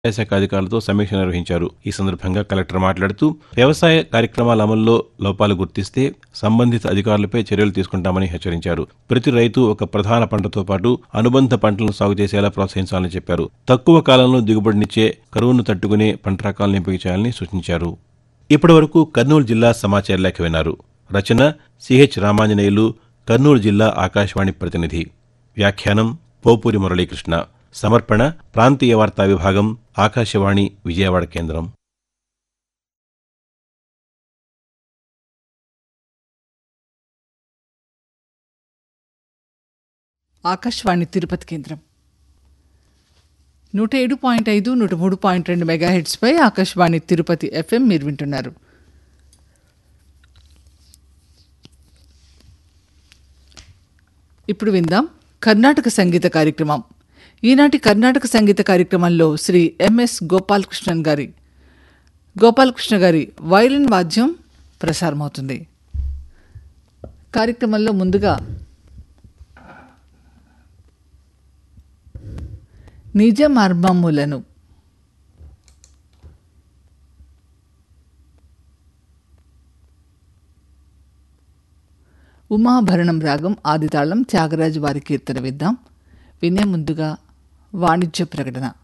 వ్యవసాయ శాఖ అధికారులతో సమీక్ష నిర్వహించారు ఈ సందర్భంగా కలెక్టర్ మాట్లాడుతూ వ్యవసాయ కార్యక్రమాల అమల్లో లోపాలు గుర్తిస్తే సంబంధిత అధికారులపై చర్యలు తీసుకుంటామని హెచ్చరించారు ప్రతి రైతు ఒక ప్రధాన పంటతో పాటు అనుబంధ పంటలను సాగు చేసేలా ప్రోత్సహించాలని చెప్పారు తక్కువ కాలంలో దిగుబడినిచ్చే కరువును తట్టుకునే పంట రకాలను ఎంపిక చేయాలని సూచించారు ఇప్పటివరకు కర్నూలు జిల్లా సమాచార లేఖ విన్నారు రచన సిహెచ్ రామాంజనేయులు కర్నూలు జిల్లా ఆకాశవాణి ప్రతినిధి వ్యాఖ్యానం పోపూరి మురళీకృష్ణ సమర్పణ ప్రాంతీయ వార్తా విభాగం ఆకాశవాణి విజయవాడ కేంద్రం ఆకాశవాణి తిరుపతి కేంద్రం నూట ఏడు పాయింట్ ఐదు నూట మూడు పాయింట్ రెండు మెగాహెడ్స్పై ఆకాశవాణి తిరుపతి ఎఫ్ఎం మీరు వింటున్నారు ఇప్పుడు విందాం కర్ణాటక సంగీత కార్యక్రమం ఈనాటి కర్ణాటక సంగీత కార్యక్రమంలో శ్రీ ఎంఎస్ గోపాలకృష్ణన్ గారి గోపాలకృష్ణ గారి వైలిన్ వాద్యం ప్రసారమవుతుంది కార్యక్రమంలో ముందుగా నిజ మర్మములను ఉమాభరణం రాగం ఆదితాళం త్యాగరాజు వారి కీర్తన విద్దాం వినే ముందుగా వాణిజ్య ప్రకటన